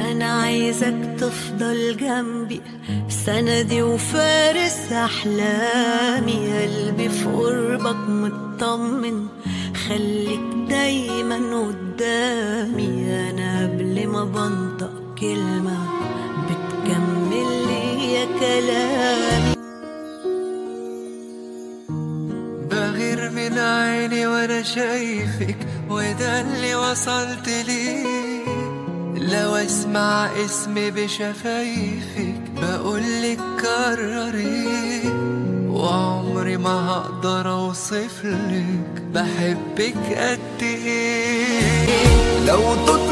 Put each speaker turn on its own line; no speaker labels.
أنا عايزك تفضل جنبي سندي وفارس أحلامي قلبي في قربك مطمن خليك دايما قدامي أنا قبل ما بنطق كلمة بتكمل لي كلامي
بغير من عيني وانا شايفك وده اللي وصلت ليه لو اسمع اسمي بشفايفك بقولك كرري وعمري ما هقدر اوصفلك بحبك قد ايه لو تطلع